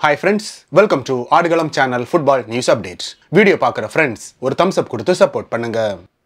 hi friends welcome to Aadukalam channel football news updates video பார்க்குற friends ஒரு thumbs up கொடுத்து support பண்ணுங்க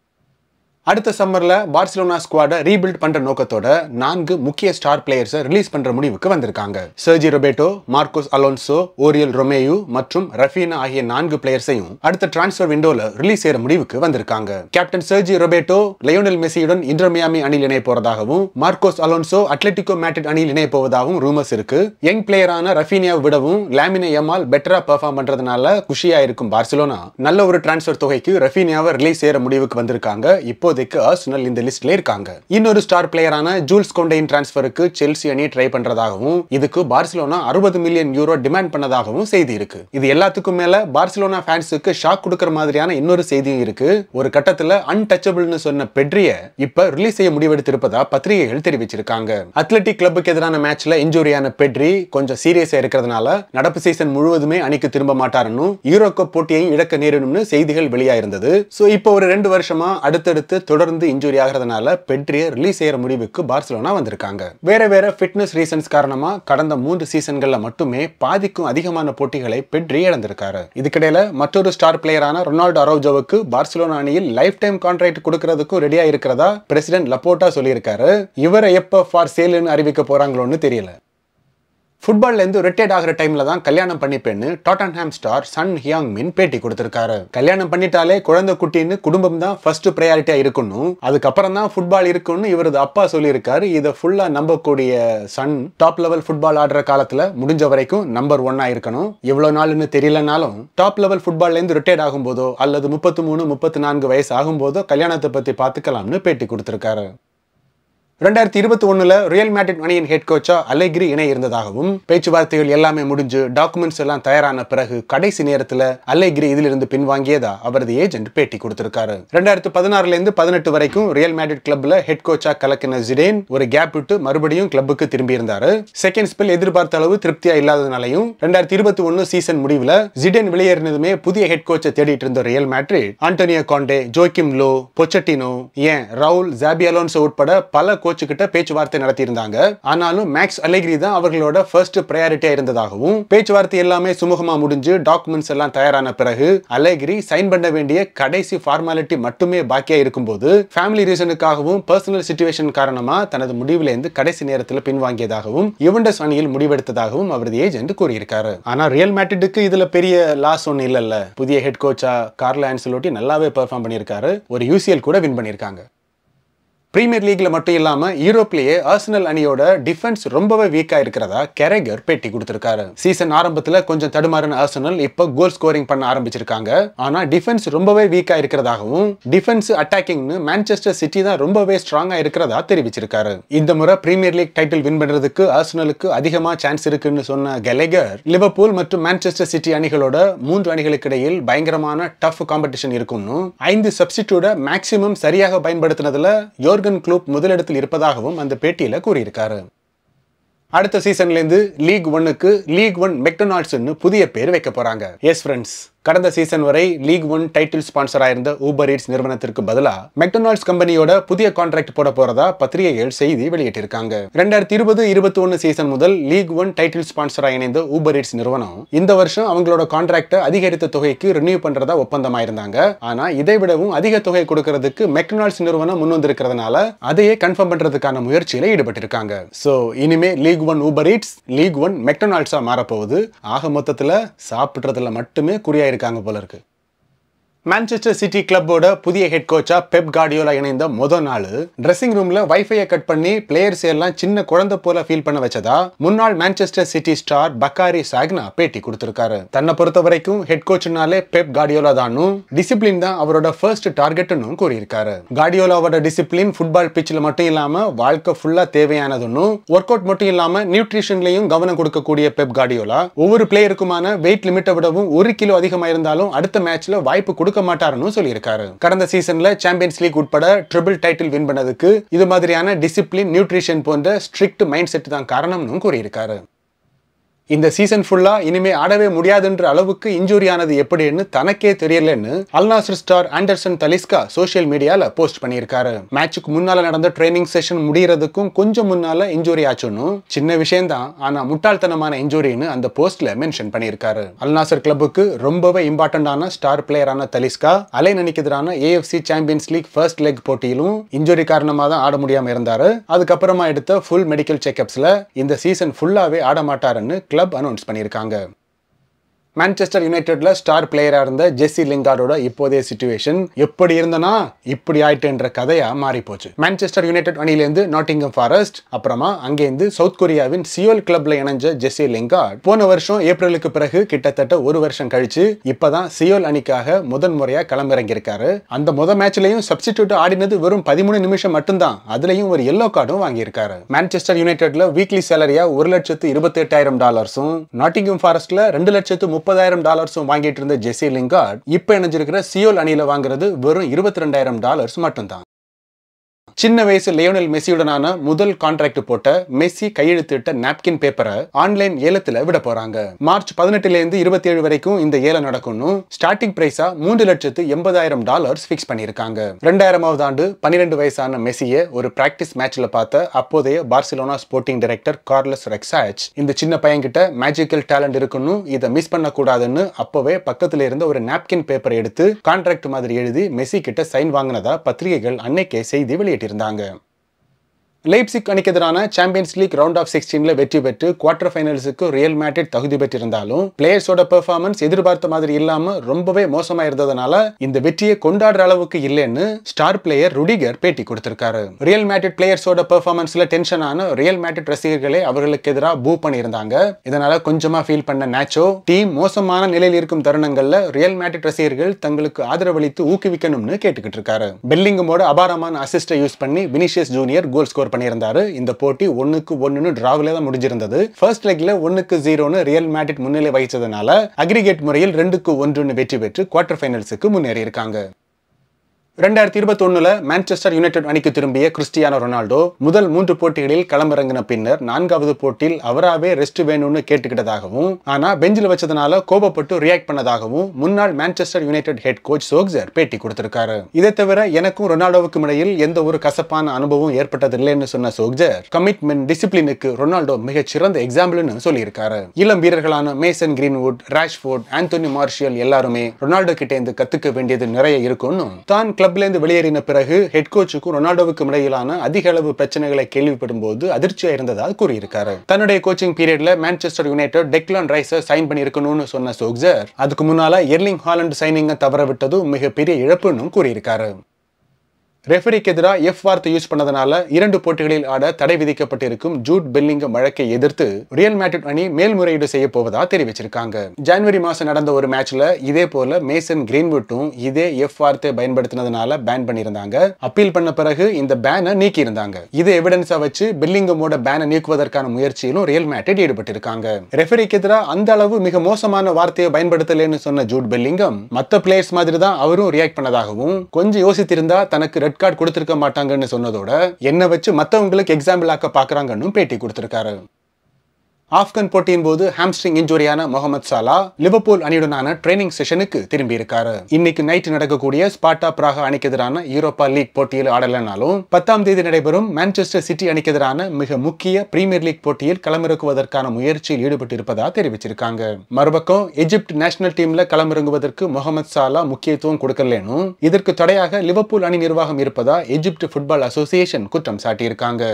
அடுத்த சம்மர்ல பார்சிலோனா ஸ்குவாடை ரீபில்ட் பண்ற நோக்கத்தோட நான்கு முக்கிய ஸ்டார் பிளேயர்ஸை ரிலீஸ் பண்ற முடிவுக்கு வந்திருக்காங்க Sergi Roberto Marcos Alonso Oriol Romeu மற்றும் ரஃபீனா ஆகிய நான்கு பிளேயர்ஸையும் அடுத்த டிரான்ஸ்ஃபர் விண்டோல ரிலீஸ் செய்யற முடிவுக்கு வந்திருக்காங்க கேப்டன் சர்ஜி ரொபேட்டோ லயோனல் மெஸ்ஸியுடன் இன்டர் மியாமி அணியில் இணைய போறதாகவும் மார்க்கோஸ் அலோன்சோ அட்லெட்டிகோ மேட்ரிட் அணியில் இணைய போவதாகவும் ரூமர்ஸ் இருக்கு யங் பிளேயரான ரஃபீனியாவை விடவும் லாமினே யமால் பெட்டரா பெர்ஃபார்ம் பண்றதுனால குஷியா இருக்கும் பார்சிலோனா நல்ல ஒரு டிரான்ஸ்ஃபர் தொகைக்கு ரஃபீனியாவை ரிலீஸ் செய்யற முடிவுக்கு வந்திருக்காங்க இப்போதைக்கு ஆர்சனல் இந்த லிஸ்ட்ல இருக்காங்க இன்னொரு ஸ்டார் பிளேயரான ஜூல்ஸ் கொண்டையின் டிரான்ஸ்ஃபருக்கு செல்சி அணி ட்ரை பண்றதாகவும் இதுக்கு பார்சிலோனா அறுபது மில்லியன் யூரோ டிமாண்ட் பண்ணதாகவும் செய்தி இருக்கு இது எல்லாத்துக்கும் மேல பார்சிலோனா ஃபேன்ஸுக்கு ஷாக் கொடுக்கற மாதிரியான இன்னொரு செய்தியும் இருக்கு ஒரு கட்டத்துல அன்டச்சபிள்னு சொன்ன பெட்ரிய இப்ப ரிலீஸ் செய்ய முடிவெடுத்திருப்பதா பத்திரிகைகள் தெரிவிச்சிருக்காங்க அத்லெட்டிக் கிளப்புக்கு எதிரான மேட்ச்ல இன்ஜூரியான பெட்ரி கொஞ்சம் சீரியஸா இருக்கிறதுனால நடப்பு சீசன் முழுவதுமே அணிக்கு திரும்ப மாட்டாருன்னு யூரோ கப் போட்டியையும் இழக்க நேரிடும்னு செய்திகள் வெளியாயிருந்தது சோ இப்போ ஒரு ரெண்டு வருஷமா அடுத்தடுத்து தொடர்ந்து இன்ஜுரி ஆகிறதுனால பெட்ரியை ரிலீஸ் செய்யற முடிவுக்கு பார்சிலோனா வந்திருக்காங்க வேற வேற ஃபிட்னஸ் ரீசன்ஸ் காரணமா கடந்த மூன்று சீசன்கள்ல மட்டுமே பாதிக்கும் அதிகமான போட்டிகளை பெட்ரி இழந்திருக்காரு இதுக்கிடையில மற்றொரு ஸ்டார் பிளேயரான ரொனால்டோ அரௌஜோவுக்கு பார்சிலோனா அணியில் லைஃப் டைம் கான்ட்ராக்ட் கொடுக்கறதுக்கும் ரெடியா இருக்கிறதா பிரசிடென்ட் லப்போட்டா சொல்லியிருக்காரு இவரை எப்ப ஃபார் சேல்னு அறிவிக்க போறாங்களோன்னு தெரியல ஃபுட்பால்ல இருந்து ரிட்டையர்ட் ஆகிற டைம்ல தான் கல்யாணம் பண்ணிப்பேன்னு Tottenham star Son Heung Min பேட்டி கொடுத்திருக்காரு கல்யாணம் பண்ணிட்டாலே குழந்தை குட்டின்னு குடும்பம் தான் ஃபர்ஸ்ட் ப்ரையாரிட்டியா இருக்கணும் அதுக்கப்புறம் தான் ஃபுட்பால் இருக்குன்னு இவரது அப்பா சொல்லியிருக்காரு இதை ஃபுல்லா நம்பக்கூடிய சன் டாப் லெவல் ஃபுட்பால் ஆடுற காலத்துல முடிஞ்ச வரைக்கும் நம்பர் ஒன்னா இருக்கணும் இவ்வளவு நாள்னு தெரியலனாலும் டாப் லெவல் ஃபுட்பால்ல இருந்து ரிட்டையர்ட் ஆகும்போதோ அல்லது முப்பத்தி மூணு முப்பத்தி நான்கு வயசு ஆகும்போதோ கல்யாணத்தை பத்தி பாத்துக்கலாம்னு பேட்டி கொடுத்திருக்காரு ரெண்டாயிரத்தி இருபத்தி ஒண்ணுல ரியல் மேட்ரிட் அணியின் ஹெட் கோச்சா அலைகிரி இணைய இருந்ததாகவும் பேச்சுவார்த்தைகள் எல்லாமே முடிஞ்சு டாக்குமெண்ட்ஸ் எல்லாம் தயாரான பிறகு கடைசி நேரத்துல அலைகிரி இதிலிருந்து பின்வாங்கியதா அவரது ஏஜென்ட் பேட்டி கொடுத்திருக்காரு ரெண்டாயிரத்து பதினாறுல இருந்து பதினெட்டு வரைக்கும் ரியல் மேட்ரிட் கிளப்ல ஹெட் கோச்சா கலக்கின ஜிடேன் ஒரு கேப் விட்டு மறுபடியும் கிளப்புக்கு திரும்பி இருந்தாரு செகண்ட் ஸ்பெல் எதிர்பார்த்த அளவு திருப்தியா இல்லாததுனாலையும் ரெண்டாயிரத்தி இருபத்தி ஒன்னு சீசன் முடிவுல ஜிடேன் வெளியேறினதுமே புதிய ஹெட் கோச்சை தேடிட்டு இருந்த Real Madrid Antonio Conte Joachim Low Pochettino ஏன் ரவுல் ஜாபி அலோன்சோ உட்பட பல கோச்சு கிட்ட பேச்சுவார்த்தை நடத்தியிருந்தாங்க ஆனாலும் மேக்ஸ் அலைகிரி தான் அவர்களோட ஃபர்ஸ்ட் ப்ரையாரிட்டியா இருந்ததாகவும் பேச்சுவார்த்தை எல்லாமே சுமூகமா முடிஞ்சு டாக்குமெண்ட்ஸ் எல்லாம் தயாரான பிறகு அலைகிரி சைன் பண்ண வேண்டிய கடைசி ஃபார்மாலிட்டி மட்டுமே பாக்கியா இருக்கும்போது ஃபேமிலி ரீசனுக்காகவும் பர்சனல் சுச்சுவேஷன் காரணமா தனது முடிவுல இருந்து கடைசி நேரத்தில் பின்வாங்கியதாகவும் யுவண்டஸ் அணியில் முடிவெடுத்ததாகவும் அவரது ஏஜென்ட் கூறியிருக்காரு ஆனா ரியல் மேட்ரிட்டுக்கு இதுல பெரிய லாஸ் ஒன்னு இல்லல்ல புதிய ஹெட் கோச்சா கார்ல ஆன்சலோட்டி நல்லாவே பெர்ஃபார்ம் பண்ணியிருக்காரு ஒரு யூசிஎல் கூட வின் பண்ணியிருக்காங்க பிரீமியர் லீக்ல மட்டும் இல்லாம யூரோப்லயே ஆர்சனல் அணியோட டிஃபென்ஸ் ரொம்பவே வீக்கா இருக்கிறதா கெரகர் பேட்டி கொடுத்திருக்காரு சீசன் ஆரம்பத்துல கொஞ்சம் தடுமாறின ஆர்சனல் இப்ப கோல் ஸ்கோரிங் பண்ண ஆரம்பிச்சிருக்காங்க ஆனா டிஃபென்ஸ் ரொம்பவே வீக்கா இருக்கிறதாகவும் டிஃபென்ஸ் அட்டாக்கிங்னு மான்செஸ்டர் சிட்டி தான் ரொம்பவே ஸ்ட்ராங்கா இருக்கிறதா தெரிவிச்சிருக்காரு இந்த முறை பிரீமியர் லீக் டைட்டில் வின் பண்றதுக்கு ஆர்சனலுக்கு அதிகமா சான்ஸ் இருக்குன்னு சொன்ன கெலகர் லிவர்பூல் மற்றும் மான்செஸ்டர் சிட்டி அணிகளோட மூன்று அணிகளுக்கு இடையில் பயங்கரமான டஃப் காம்படிஷன் இருக்கும்னு ஐந்து சப்ஸ்டிடியூட மேக்சிமம் சரியாக பயன்படுத்தினதுல யோர்கன் குளூப் முதலிடத்தில் இருப்பதாகவும் அந்த பேட்டியில கூறியிருக்காரு அடுத்த சீசன்ல இருந்து லீக் ஒன்னுக்கு லீக் ஒன் மெக்டொனால்ட்ஸ்னு புதிய பேர் வைக்க போறாங்க எஸ் ஃப்ரெண்ட்ஸ் கடந்த சீசன் வரை லீக் ஒன் டைட்டில் ஸ்பான்சர் ஆயிருந்த ஊபர் ஈட்ஸ் நிறுவனத்திற்கு பதிலா மெக்டொனால்ட்ஸ் கம்பெனியோட புதிய கான்ட்ராக்ட் போட போறதா பத்திரிகைகள் செய்தி வெளியிட்டிருக்காங்க ரெண்டாயிரத்தி இருபது இருபத்தி ஒன்னு சீசன் முதல் லீக் ஒன் டைட்டில் ஸ்பான்சரா இணைந்த ஊபர் ஈட்ஸ் நிறுவனம் இந்த வருஷம் அவங்களோட கான்ட்ராக்டை அதிகரித்த தொகைக்கு ரினியூ பண்றதா ஒப்பந்தமாயிருந்தாங்க ஆனா இதை விடவும் அதிக தொகை கொடுக்கறதுக்கு மெக்டொனால்ட்ஸ் நிறுவனம் முன் வந்திருக்கிறதுனால அதையே கன்ஃபார்ம் பண்றதுக்கான முயற்சியில ஈடுபட்டிருக்காங்க சோ இனிமே League One Uber Eats League One மெக்டொனால்ட்ஸா மாறப்போகுது ஆக மொத்தத்துல சாப்பிடுறதுல மட்டுமே குறியா இருக்காங்க போல இருக்கு மான்செஸ்டர் சிட்டி கிளப்போட புதிய ஹெட் கோச்சா பெப் கார்டியோலா இணைந்த முதல் நாள் ட்ரெஸ்ஸிங் ரூம்ல வைஃபையை கட் பண்ணி பிளேயர்ஸ் எல்லாம் சின்ன குழந்தை போல ஃபீல் பண்ண வச்சதா முன்னாள் Manchester City star Bacary Sagna பேட்டி கொடுத்திருக்காரு தன்னை பொறுத்த வரைக்கும் ஹெட் கோச்னாலே பெப் கார்டியோலா தானும் டிசிப்ளின் தான் அவரோட ஃபர்ஸ்ட் டார்கெட்னு கூறியிருக்காரு கார்டியோலாவோட டிசிப்ளின் ஃபுட்பால் பிச்சில் மட்டும் இல்லாம வாழ்க்கை ஃபுல்லா தேவையானதுன்னு ஒர்க் அவுட் மட்டும் இல்லாம நியூட்ரிஷன்லயும் கவனம் கொடுக்கக்கூடிய பெப் கார்டியோலா ஒவ்வொரு பிளேயருக்குமான வெயிட் லிமிட்டை விடவும் ஒரு கிலோ அதிகமா இருந்தாலும் அடுத்த மேட்ச்ல வாய்ப்பு கொடுக்க மாட்டாருன்னு சொல்லியிருக்காரு கடந்த சீசன்ல சாம்பியன்ஸ் லீக் உட்பட ட்ரிபிள் டைட்டில் வின் பண்ணதுக்கு இது மாதிரியான டிசிப்ளின் நியூட்ரிஷன் போன்ற ஸ்ட்ரிக்ட் மைண்ட் செட் தான் காரணம்னு கூறியிருக்காரு இந்த சீசன் ஃபுல்லா இனிமே ஆடவே முடியாதுன்ற அளவுக்கு இன்ஜுரி ஆனது எப்படின்னு தனக்கே தெரியலன்னு Al Nassr star Anderson Talisca social மீடியால போஸ்ட் பண்ணியிருக்காரு மேட்சுக்கு முன்னால நடந்த ட்ரைனிங் செஷன் முடியறதுக்கும் கொஞ்சம் முன்னால இன்ஜுரி ஆச்சுன்னு சின்ன விஷயம் தான் ஆனா முட்டாள்தனமான இன்ஜுரின்னு அந்த போஸ்ட்ல மென்ஷன் பண்ணியிருக்காரு அல்நாசர் கிளப்புக்கு ரொம்பவே இம்பார்ட்டன்டான ஸ்டார் பிளேயரான தலிஸ்கா அலைன் எதிரான AFC Champions League first leg போட்டியிலும் இன்ஜுரி காரணமா தான் ஆட முடியாம இருந்தாரு அதுக்கப்புறமா எடுத்த ஃபுல் மெடிக்கல் செக்அப்ஸ்ல இந்த சீசன் ஃபுல்லாவே ஆட மாட்டாருன்னு கிளப் அனௌன்ஸ் பண்ணியிருக்காங்க மான்செஸ்டர் யுனைடெட்ல ஸ்டார் பிளேயரா இருந்த ஜெஸ்ஸி லிங்கார்டோட இப்போதைய சுச்சுவேஷன் எப்படி இருந்தனா இப்படி ஆயிட்டுன்ற கதையா மாறி போச்சு மான்செஸ்டர் யுனைடெட் அணியிலேருந்து நாட்டிங்கம் ஃபாரஸ்ட் அப்புறமா அங்கேருந்து சவுத் கொரியாவின் சியோல் கிளப்ல இணைஞ்ச ஜெஸ்ஸி லிங்கார்ட் போன வருஷம் ஏப்ரலுக்கு பிறகு கிட்டத்தட்ட ஒரு வருஷம் கழிச்சு இப்பதான் சியோல் அணிக்காக முதன் முறையா களமிறங்கியிருக்காரு அந்த முத மேட்ச்லயும் சப்ஸ்டிடியூட் ஆடினது வெறும் பதிமூணு நிமிஷம் மட்டும்தான் அதுலயும் ஒரு எல்லோ கார்டும் வாங்கியிருக்காரு மான்செஸ்டர் யுனைடெட்ல வீக்லி சேலரியா ஒரு லட்சத்து இருபத்தி எட்டாயிரம் டாலர்ஸும் நாட்டிங்கம் ஃபாரஸ்ட்ல ரெண்டு லட்சத்து முப்பதாயிரம் டாலர்ஸும் வாங்கிட்டு இருந்த ஜெஸ்ஸி லிங்கார்ட் இப்ப இணைஞ்சிருக்கிற சியோல் அணியில வாங்குறது வெறும் இருபத்தி ரெண்டாயிரம் டாலர்ஸ் மட்டும்தான் சின்ன வயசு லியோனல் மெஸ்ஸியுடனான முதல் கான்ட்ராக்ட் போட்ட மெஸ்ஸி கையெழுத்திட்ட நாப்கின் பேப்பரை ஆன்லைன் ஏலத்துல விட போறாங்க மார்ச் பதினெட்டுல இருந்து இருபத்தி ஏழு வரைக்கும் இந்த ஏலம் நடக்கும்னு ஸ்டார்டிங் பிரைஸா மூன்று லட்சத்து எண்பதாயிரம் டாலர்ஸ் பிக்ஸ் பண்ணியிருக்காங்க ரெண்டாயிரமாவது ஆண்டு பன்னிரெண்டு வயசான மெஸ்ஸியை ஒரு பிராக்டிஸ் மேட்ச்ல பார்த்த அப்போதைய Barcelona sporting director Carles Rexach இந்த சின்ன பையன்கிட்ட மேஜிக்கல் டேலண்ட் இருக்குன்னு இதை மிஸ் பண்ணக்கூடாதுன்னு அப்போவே பக்கத்துல இருந்த ஒரு நாப்கின் பேப்பர் எடுத்து கான்ட்ராக்ட் மாதிரி எழுதி மெஸ்ஸி கிட்ட சைன் வாங்கினதா பத்திரிகைகள் அன்னைக்கே செய்தி வெளியிட்டிருந்தாங்க லைப்சிக் அணிக்கு எதிரான சாம்பியன்ஸ் லீக் ரவுண்ட் ஆஃப் சிக்ஸ்டீன்ல வெற்றி பெற்று குவார்டர் ஃபைனல்ஸுக்கு ரியல் மேட்ரிட் தகுதி பெற்றிருந்தாலும் பிளேயர்ஸோட பெர்ஃபார்மன்ஸ் எதிர்பார்த்த மாதிரி இல்லாம ரொம்பவே மோசமா இருந்ததுனால இந்த வெற்றியை கொண்டாடுற அளவுக்கு இல்லைன்னு ஸ்டார் பிளேயர் ருடிகர் பேட்டி கொடுத்திருக்காரு ரியல் மேட்ரிட் பிளேயர்ஸோட பெர்ஃபார்மன்ஸ்ல டென்ஷனான ரியல் மேட்ரிட் ரசிகர்களே அவர்களுக்கு எதிராக பூ பண்ணியிருந்தாங்க இதனால கொஞ்சமா ஃபீல் பண்ண நேச்சோ டீம் மோசமான நிலையில் இருக்கும் தருணங்கள்ல ரியல் மேட்ரிட் ரசிகர்கள் தங்களுக்கு ஆதரவளித்து ஊக்குவிக்கணும்னு கேட்டுக்கிட்டு இருக்காரு பெல்லிங்கமோட அபாரமான அசிஸ்டை யூஸ் பண்ணி வினிஷியஸ் ஜூனியர் கோல் ஸ்கோர் பண்ணியிருந்தாரு இந்த போட்டி ஒன்னுக்கு ஒன்னு டிராவில தான் முடிஞ்சிருந்தது ஃபர்ஸ்ட் லெக்ல ஒன்னுக்கு ஜீரோன்னு ரியல் மேட்ரிட் முன்னிலை வகிச்சதுனால அக்ரிகேட் முறையில் ரெண்டுக்கு ஒன்றுன்னு வெற்றி பெற்று குவார்டர் ஃபைனல்ஸுக்கு முன்னேறி இருக்காங்க ரெண்டாயிரத்தி இருபத்தி ஒண்ணுல மான்செஸ்டர் யுனைடெட் அணிக்கு திரும்பிய கிறிஸ்டியானோ ரொனால்டோ முதல் மூன்று போட்டிகளில் களமிறங்கின பின்னர் நான்காவது போட்டியில் அவராவே ரெஸ்ட் வேணும்னு கேட்டுக்கிட்டதாகவும் ஆனா பெஞ்சில் வச்சதுனால கோபப்பட்டு ரியாக்ட் பண்ணதாகவும் முன்னாள் Manchester United head coach Solskjaer பேட்டி கொடுத்திருக்காரு இதை தவிர எனக்கும் ரொனால்டோவுக்கும் இடையில் எந்த ஒரு கசப்பான அனுபவம் ஏற்பட்டதில்லைன்னு சொன்ன சோக்சர் கமிட்மெண்ட் டிசிப்ளினுக்கு ரொனால்டோ மிகச் சிறந்த எக்ஸாம்பிள்னு சொல்லியிருக்காரு இளம் வீரர்களான Mason Greenwood Rashford Anthony Martial எல்லாருமே ரொனால்டோ கிட்ட இருந்து கத்துக்க வேண்டியது நிறைய இருக்கும்னு தான் கிளப்ல இருந்து வெளியேறின பிறகு ஹெட் கோச்சுக்கும் ரொனால்டோவுக்கும் இடையிலான அதிக அளவு பிரச்சனைகளை கேள்விப்படும் போது அதிர்ச்சியா இருந்ததாக கூறியிருக்காரு தன்னுடைய கோச்சிங் பீரியட்ல மான்செஸ்டர் யுனைடெட் டெக்லான் ரைஸை சைன் பண்ணியிருக்கணும்னு சொன்ன சோக்சர் அதுக்கு முன்னால எர்லிங் ஹாலண்ட் சைனிங்கை தவற விட்டதும் மிகப்பெரிய இழப்புன்னு கூறியிருக்காரு ரெஃபரிக்கு எதிராக எஃப் வார்த்தை யூஸ் பண்ணதுனால இரண்டு போட்டிகளில் ஆட தடை விதிக்கப்பட்டிருக்கும் ஜூட் பெல்லிங்கம் வழக்கை எதிர்த்து ரியல் மேட்ரிட் அணி மேல்முறையீடு செய்ய போவதா தெரிவிச்சிருக்காங்க ஜனவரி மாசம் நடந்த ஒரு மேட்ச்ல இதே போல மேசன் கிரீன்வுட்டும் இதே எஃப் வார்த்தை பயன்படுத்தினதுனால பேன் பண்ணியிருந்தாங்க அப்பீல் பண்ண பிறகு இந்த பேனை நீக்கி இருந்தாங்க இது எவிடன்ஸா வச்சு பெல்லிங்கமோட பேனை நீக்குவதற்கான முயற்சியிலும் ரியல் மேட்ரிட் ஈடுபட்டிருக்காங்க ரெஃபரிக்கு எதிராக அந்த அளவு மிக மோசமான வார்த்தையை பயன்படுத்தலன்னு சொன்ன ஜூட் பெல்லிங்கம் மத்த பிளேயர்ஸ் மாதிரி தான் அவரும் ரியாக்ட் பண்ணதாகவும் கொஞ்சம் யோசித்திருந்தா தனக்கு ரெட் கார்டு கொடுத்திருக்க மாட்டாங்கன்னு சொன்னதோட என்ன வச்சு மத்தவங்களுக்கு எக்ஸாம்பிள் ஆக்க பாக்குறாங்கன்னு பேட்டி கொடுத்திருக்காரு ஆப்கன் போட்டியின் போது ஹாம்ஸ்ட்ரிங் இன்ஜுரியான முகமது சாலா லிவர்பூல் அணியுடனான ட்ரைனிங் செஷனுக்கு திரும்பி இருக்காரு இன்னைக்கு நைட் நடக்கக்கூடிய ஸ்பாட்டா பிராக அணிக்கு எதிரான யூரோப்பா லீக் போட்டியில் ஆடலனாலும் பத்தாம் தேதி நடைபெறும் மான்செஸ்டர் சிட்டி அணிக்கு எதிரான மிக முக்கிய பிரீமியர் லீக் போட்டியில் களமிறக்குவதற்கான முயற்சியில் ஈடுபட்டு இருப்பதா தெரிவிச்சிருக்காங்க மறுபக்கம் எஜிப்ட் நேஷனல் டீம்ல களமிறங்குவதற்கு முகமது சாலா முக்கியத்துவம் கொடுக்கலனும் இதற்கு தடையாக லிவர்பூல் அணி நிர்வாகம் இருப்பதா எஜிப்ட் ஃபுட்பால் அசோசியேஷன் குற்றம் சாட்டியிருக்காங்க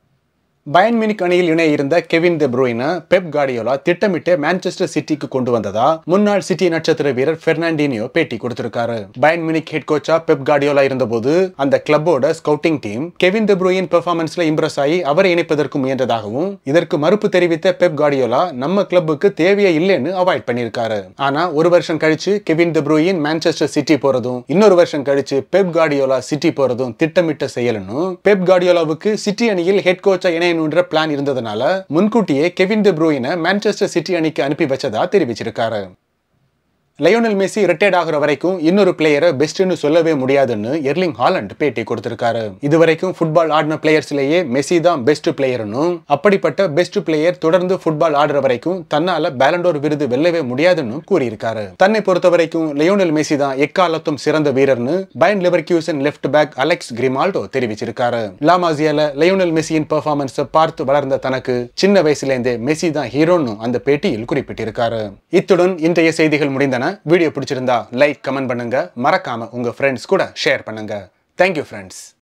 பயன் மினிக் அணியில் இணைய இருந்த கெவின் தி ப்ரூயினை பெப் கார்டியோலா திட்டமிட்டு மான்செஸ்டர் சிட்டிக்கு கொண்டு வந்ததா முன்னாள் சிட்டி நட்சத்திர வீரர் பெர்னாண்டினியோ பேட்டி கொடுத்திருக்காரு பயன் மினிக் ஹெட் கோச்சா பெப் கார்டியோலா இருந்தபோது அந்த கிளப்போட scouting team Kevin De Bruyne பெர்ஃபார்மன்ஸ்ல இம்ப்ரெஸ் ஆகி அவரை இணைப்பதற்கு முயன்றதாகவும் இதற்கு மறுப்பு தெரிவித்த பெப் கார்டியோலா நம்ம கிளப்புக்கு தேவையே இல்லைன்னு அவாய்ட் பண்ணியிருக்காரு ஆனா ஒரு வருஷம் கழிச்சு Kevin De Bruyne Manchester City போறதும் இன்னொரு வருஷம் கழிச்சு பெப் கார்டியோலா சிட்டி போறதும் திட்டமிட்ட செயல்னு பெப் கார்டியோலாவுக்கு சிட்டி அணியில் ஹெட் கோச்சா இணைய வேணுன்ற பிளான் இருந்ததுனால முன்கூட்டியே கெவின் டி ப்ரூயினை மான்செஸ்டர் சிட்டி அணிக்கு அனுப்பி வச்சதா தெரிவிச்சிருக்காரு லயோனல் மெஸ்ஸி ரிட்டையர்ட் ஆகுற வரைக்கும் இன்னொரு பிளேயரை பெஸ்ட்னு சொல்லவே முடியாதுன்னு எர்லிங் ஹாலண்ட் பேட்டி கொடுத்திருக்காரு இது வரைக்கும் ஃபுட்பால் ஆடின பிளேயர்ஸ்லயே மெஸ்ஸி தான் பெஸ்ட் பிளேயர்னு அப்படிப்பட்ட பெஸ்ட் பிளேயர் தொடர்ந்து ஃபுட்பால் ஆடுற வரைக்கும் தன்னால பேலண்டோர் விருது வெல்லவே முடியாதுன்னு கூறியிருக்காரு தன்னை பொறுத்த வரைக்கும் லியோனல் மெஸ்ஸி தான் எக்காலத்தும் சிறந்த வீரர்னு Bayer Leverkusen left back Alex Grimaldo தெரிவிச்சிருக்காரு லாமாசியால லியோனல் மெஸ்ஸியின் பெர்ஃபார்மன்ஸை பார்த்து வளர்ந்த தனக்கு சின்ன வயசுலேருந்தே மெஸ்ஸி தான் ஹீரோன்னு அந்த பேட்டியில் குறிப்பிட்டிருக்காரு இத்துடன் இன்றைய செய்திகள் முடிந்தன வீடியோ பிடிச்சிருந்தா லைக் கமெண்ட் பண்ணுங்க மறக்காம உங்க ஃப்ரெண்ட்ஸ் கூட ஷேர் பண்ணுங்க தேங்க்யூ ஃப்ரெண்ட்ஸ்